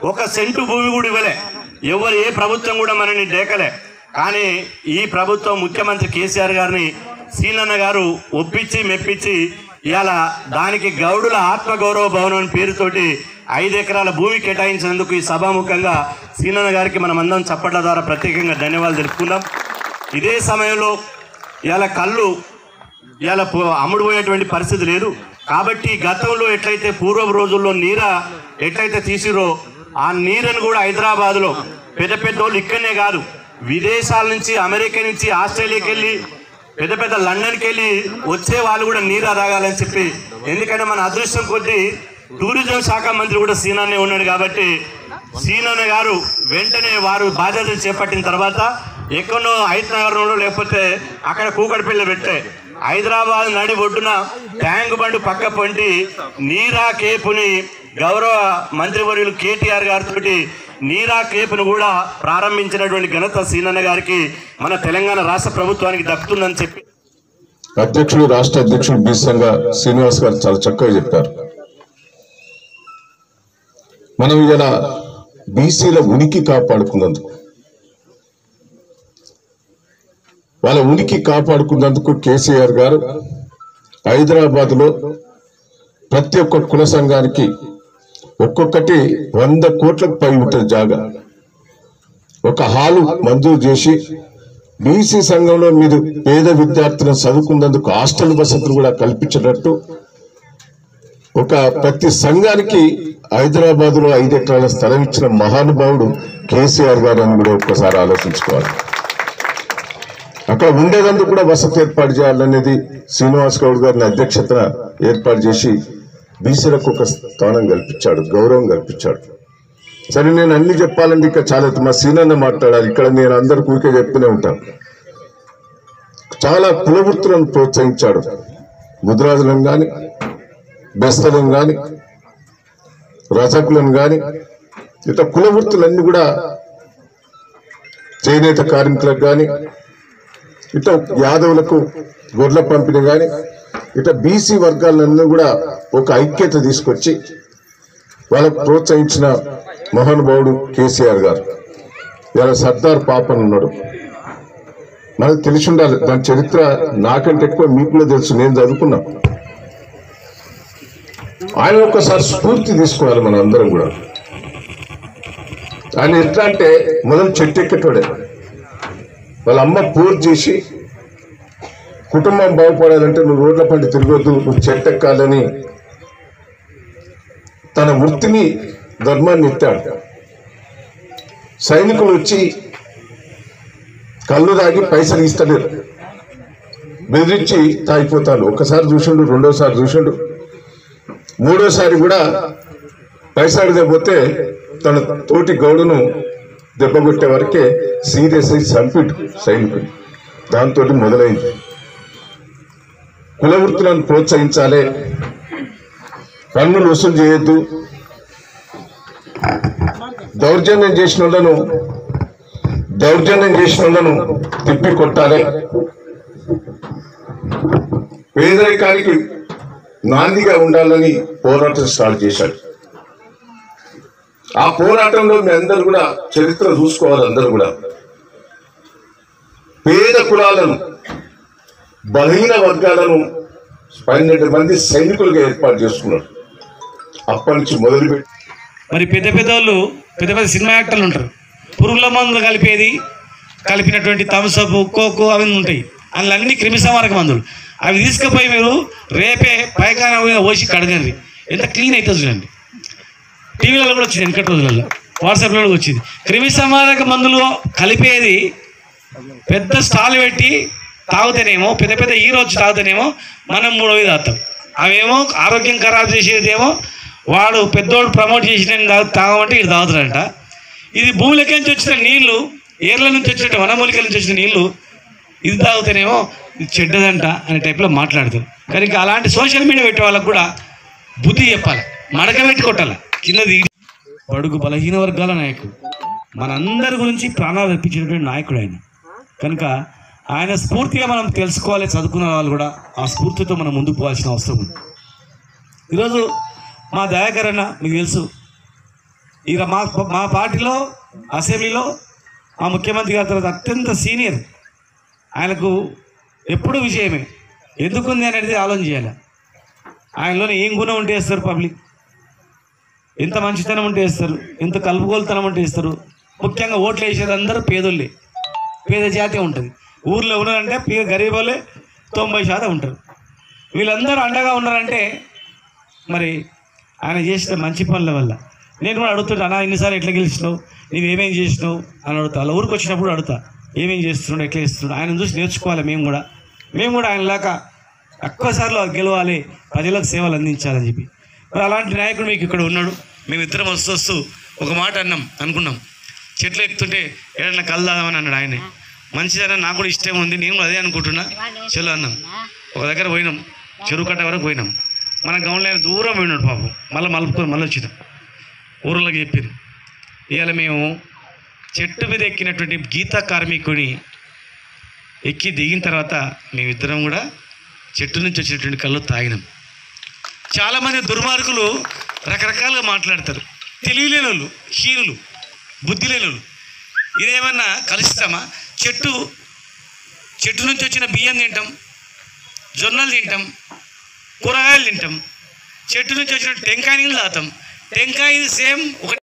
ఒక సెంటు భూమి కూడా ఇవ్వలే ఎవరు ఏ ప్రభుత్వం కూడా మనని డేకలే కానీ ఈ ప్రభుత్వం ముఖ్యమంత్రి కేసీఆర్ గారిని సీనన్న గారు ఒప్పించి మెప్పించి ఇవాళ దానికి గౌడుల ఆత్మగౌరవ భవనం అని పేరుతోటి ఐదు ఎకరాల భూమి కేటాయించినందుకు ఈ సభాముఖంగా సీనన్న గారికి మనం అందరం చప్పట్ల ద్వారా ప్రత్యేకంగా ధన్యవాదాలు తెలుపుకుందాం ఇదే సమయంలో ఇవాళ కళ్ళు ఇవాళ అమ్ముడు పోయేటువంటి పరిస్థితి లేదు కాబట్టి గతంలో ఎట్లయితే పూర్వ రోజుల్లో నీర ఎట్లయితే తీసిరో ఆ నీరను కూడా హైదరాబాద్లో పెద్ద పెద్ద వాళ్ళు ఇక్కడనే కాదు విదేశాల నుంచి అమెరికా నుంచి ఆస్ట్రేలియాకి వెళ్ళి పెద్ద పెద్ద లండన్కి వెళ్ళి వచ్చే వాళ్ళు కూడా నీరు తాగాలని చెప్పి ఎందుకంటే మన అదృష్టం కొద్దీ టూరిజం శాఖ మంత్రి కూడా సీనానే ఉన్నాడు కాబట్టి సీనన్న గారు వెంటనే వారు బాధ్యతలు చేపట్టిన తర్వాత ఎక్కడో హైదరాబాద్లో లేకపోతే అక్కడ కూకడిపిల్ల పెట్టే హైదరాబాద్ నడి ఒడ్డున ట్యాంక్ బండ్ పక్క పొంటి నీరా కేపుని గౌరవ మంత్రివర్యులు కేటీఆర్ గారితో నీరా కేపును కూడా ప్రారంభించినటువంటి ఘనత సీనన్న గారికి మన తెలంగాణ రాష్ట్ర ప్రభుత్వానికి దక్కుతుందని చెప్పి అధ్యక్షుడు రాష్ట్ర అధ్యక్షుడు బి సంఘ శ్రీనివాస్ గారు చాలా చక్కగా చెప్పారు మనం ఇలా బీసీల ఉనికి కాపాడుకున్నందుకు వాళ్ళ ఉనికి కాపాడుకున్నందుకు కేసీఆర్ గారు హైదరాబాద్ లో ప్రతి ఒక్క కుల సంఘానికి ఒక్కొక్కటి వంద కోట్లకు పై ఉంటుంది జాగా ఒక హాలు మంజూరు చేసి బీసీ సంఘంలో మీరు పేద విద్యార్థులను చదువుకున్నందుకు హాస్టల్ వసతులు కూడా కల్పించినట్టు ఒక ప్రతి సంఘానికి హైదరాబాద్ లో ఐదు ఎకరాల స్థలం ఇచ్చిన మహానుభావుడు కేసీఆర్ గారు అని కూడా ఒక్కసారి ఆలోచించుకోవాలి అక్కడ ఉండేదందుకు కూడా వసతి ఏర్పాటు చేయాలనేది శ్రీనివాస్ గౌడ్ గారిని అధ్యక్షతన ఏర్పాటు చేసి బీసీలకు ఒక స్థానం కల్పించాడు గౌరవం కల్పించాడు సరే నేను అన్ని చెప్పాలంటే ఇక్కడ చాలా మా సీనన్న మాట్లాడాలి ఇక్కడ నేను అందరికి ఊరికే చెప్తూనే ఉంటాను చాలా కులవృత్తులను ప్రోత్సహించాడు ముద్రాజులను గాని బెస్తలను గాని రజకులను గాని ఇట్లా కులవృత్తులన్నీ కూడా చేనేత కార్మికులకు గాని ఇట్లా యాదవులకు గొర్రెల పంపిణీ గాని ఇట్లా బీసీ వర్గాలన్నీ కూడా ఒక ఐక్యత తీసుకొచ్చి వాళ్ళకు ప్రోత్సహించిన మహానుభావుడు కేసీఆర్ గారు ఇలా సర్దార్ పాపన్ ఉన్నాడు మనకు తెలిసి ఉండాలి దాని చరిత్ర నాకంటే ఎక్కువ మీకు కూడా తెలుసు నేను చదువుకున్నా ఆయన ఒక్కసారి స్ఫూర్తి తీసుకోవాలి మనం అందరం కూడా ఆయన ఎట్లా అంటే మొదలు చెట్టు ఎక్కేటోడే వాళ్ళ అమ్మ పూర్తి చేసి కుటుంబం బాగుపడాలంటే నువ్వు రోడ్ల పండి తిరగొద్దు నువ్వు చెట్టు ఎక్కాలని తన వృత్తిని ధర్మాన్ని ఎత్తాడు సైనికులు వచ్చి కళ్ళు తాగి పైసలు ఇస్తలేరు బెదిరించి తాగిపోతాడు ఒకసారి చూసిండు రెండోసారి చూసిండు మూడోసారి కూడా పైసలు పోతే తన తోటి గౌడును దెబ్బగొట్టే వరకే సీరియస్ అయి చంపిడు సైనికుడు దాంతో మొదలైంది కుల వృత్తులను ప్రోత్సహించాలి పన్నులు వసూలు చేయొద్దు దౌర్జన్యం చేసిన వాళ్ళను దౌర్జన్యం చేసిన వాళ్ళను తిప్పి కొట్టాలి పేదరికానికి నాందిగా ఉండాలని పోరాటం స్టార్ట్ చేశాడు ఆ పోరాటంలో మీ అందరు కూడా చరిత్ర చూసుకోవాలి అందరూ కూడా పేద కులాలను బలహీన వర్గాలను పన్నెండు మంది సైనికులుగా ఏర్పాటు చేసుకున్నాడు అప్పటి నుంచి మొదలుపెట్టి మరి పెద్ద పెద్ద వాళ్ళు పెద్ద పెద్ద సినిమా యాక్టర్లు ఉంటారు పురుగుల మందులు కలిపేది కలిపినటువంటి థమ్స్అప్ కోకో అవి ఉంటాయి అందులో అన్ని క్రిమి సంహారక మందులు అవి తీసుకుపోయి మీరు రేపే పైకాన మీద పోసి కడగండి ఎంత క్లీన్ అవుతుంది చూడండి టీవీలలో కూడా వచ్చింది వెనకటి రోజులలో వాట్సాప్లో కూడా వచ్చింది క్రిమి సంహారక మందులు కలిపేది పెద్ద స్టాల్ పెట్టి తాగుతానేమో పెద్ద పెద్ద హీరో వచ్చి తాగుతానేమో మనం మూడోవి తాగుతాం అవేమో ఆరోగ్యం ఖరాబ్ చేసేదేమో వాడు పెద్దోడు ప్రమోట్ చేసిన తాగు తాగమంటే ఇది తాగుతాడంట ఇది భూమిలోకి నుంచి వచ్చిన నీళ్లు ఏర్ల నుంచి వచ్చిన వనమూలికల నుంచి వచ్చిన నీళ్లు ఇది తాగుతానేమో ఇది చెడ్డదంట అనే టైప్లో మాట్లాడతారు కానీ ఇంకా అలాంటి సోషల్ మీడియా పెట్టే వాళ్ళకు కూడా బుద్ధి చెప్పాలి మడక పెట్టి కొట్టాలి కిందది బడుగు బలహీన వర్గాల నాయకుడు మనందరి గురించి ప్రాణాలు అర్పించినటువంటి నాయకుడు ఆయన కనుక ఆయన స్ఫూర్తిగా మనం తెలుసుకోవాలి చదువుకున్న వాళ్ళు కూడా ఆ స్ఫూర్తితో మనం ముందుకు పోవాల్సిన అవసరం ఉంది ఈరోజు మా దయాకరణ మీకు తెలుసు ఇక మా మా పార్టీలో అసెంబ్లీలో మా ముఖ్యమంత్రి గారి తర్వాత అత్యంత సీనియర్ ఆయనకు ఎప్పుడు విజయమే ఎందుకుంది అనేది ఆలోచన చేయాలి ఆయనలోనే ఏం గుణం ఉంటే వేస్తారు పబ్లిక్ ఎంత మంచితనం ఉంటే వేస్తారు ఎంత కలుపుగోలుతనం ఉంటే వేస్తారు ముఖ్యంగా ఓట్లు వేసేది అందరూ పేదోళ్ళే పేద జాతి ఉంటుంది ఊర్లో ఉన్నారంటే పే గరీబోళ్ళే తొంభై శాతం ఉంటారు వీళ్ళందరూ అండగా ఉన్నారంటే మరి ఆయన చేసిన మంచి పనుల వల్ల నేను కూడా అడుగుతుంటా అన్న ఇన్నిసార్లు ఎట్లా గెలిచినావు నువ్వు ఏమేం చేసినావు అని అడుగుతా వాళ్ళ ఊరికి వచ్చినప్పుడు అడుగుతా ఏమేం చేస్తున్నాడు ఎట్లా చేస్తున్నాడు ఆయన చూసి నేర్చుకోవాలి మేము కూడా మేము కూడా ఆయన లాగా ఎక్కువసార్లు గెలవాలి ప్రజలకు సేవలు అందించాలని చెప్పి మరి అలాంటి నాయకుడు మీకు ఇక్కడ ఉన్నాడు మేమిద్దరం వస్తూ వస్తూ ఒక మాట అన్నాం అనుకున్నాం చెట్లు ఎక్కుతుంటే ఏదైనా కలుదామని అన్నాడు ఆయనే మంచిదన్న నాకు కూడా ఇష్టం ఉంది నేను కూడా అదే అనుకుంటున్నా చెల్లు అన్నాం ఒక దగ్గర పోయినాం చెరువు కట్ట వరకు పోయినాం మన గౌన్లో ఆయన దూరం పోయినాడు పాపం మళ్ళీ మలుపుకొని మళ్ళీ వచ్చినాం ఊర్లోకి చెప్పారు ఇవాళ మేము చెట్టు మీద ఎక్కినటువంటి గీతా కార్మికుని ఎక్కి దిగిన తర్వాత మేమిద్దరం కూడా చెట్టు నుంచి వచ్చినటువంటి కళ్ళు తాగినాం చాలామంది దుర్మార్గులు రకరకాలుగా మాట్లాడతారు తెలివిలేని వాళ్ళు హీనులు బుద్ధి లేని వాళ్ళు ఇదేమన్నా కలుస్తామా చెట్టు చెట్టు నుంచి వచ్చిన బియ్యం తింటాం జొన్నలు తింటాం కూరగాయలు తింటాం చెట్టు నుంచి వచ్చిన టెంకాయ నీళ్ళు తాగుతాం టెంకాయ సేమ్ ఒక